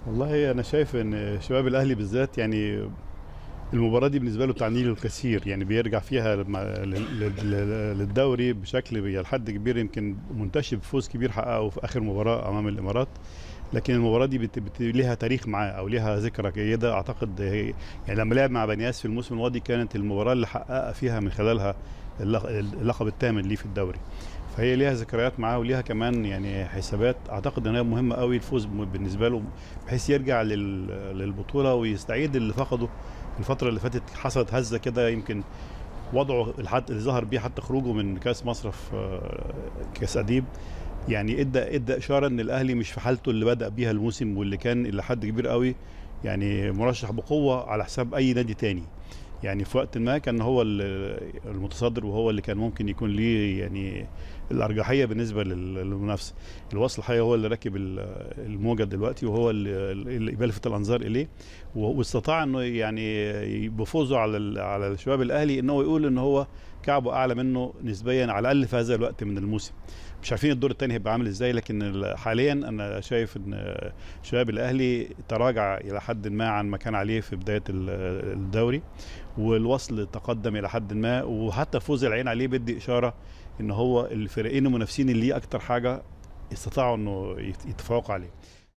والله انا شايف ان شباب الاهلي بالذات يعني المباراه دي بالنسبه له تعني له الكثير يعني بيرجع فيها لما- لل- لل- للدوري بشكل بي- لحد كبير يمكن منتشر بفوز كبير حققه في اخر مباراه امام الامارات لكن المباراه دي بت... بت... ليها تاريخ معاه او ليها ذكرى جيده اعتقد هي يعني لما لعب مع بنياس في الموسم الماضي كانت المباراه اللي حقق فيها من خلالها اللق- اللقب الثامن ليه في الدوري فهي ليها ذكريات معاه وليها كمان يعني حسابات اعتقد ان هي مهمه قوي الفوز م- بالنسبه له بحيث يرجع لل... للبطوله ويستعيد اللي فقده الفتره اللي فاتت حصلت هزه كده يمكن وضعه الحد اللي ظهر بيه حتى خروجه من كاس مصر في آه، كاس اديب يعني ادى ادى اشاره ان الاهلي مش في حالته اللي بدا بيها الموسم واللي كان الى حد كبير قوي يعني مرشح بقوه على حساب اي نادي تاني يعني في وقت ما كان هو ال- المتصدر وهو اللي كان ممكن يكون ليه يعني الارجحيه بالنسبه لل- للمنافسه الوصل الحقيقه هو اللي راكب ال- الموجه دلوقتي وهو اللي اللي بيلفت الانظار اليه و- واستطاع انه يعني بفوزه على ال- على الشباب الاهلي ان هو يقول ان هو كعبه اعلى منه نسبيا على الاقل في هذا الوقت من الموسم مش عارفين الدور الثاني هيبقى عامل ازاي لكن ال- حاليا انا شايف ان شباب الاهلي تراجع الى حد ما عن ما كان عليه في بدايه ال- الدوري والوصل تقدم الى حد ما وحتى فوز العين عليه بدي اشاره ان هو الفريقين المنافسين اللي ليه اكتر حاجه استطاعوا انه يت- يتفوقوا عليه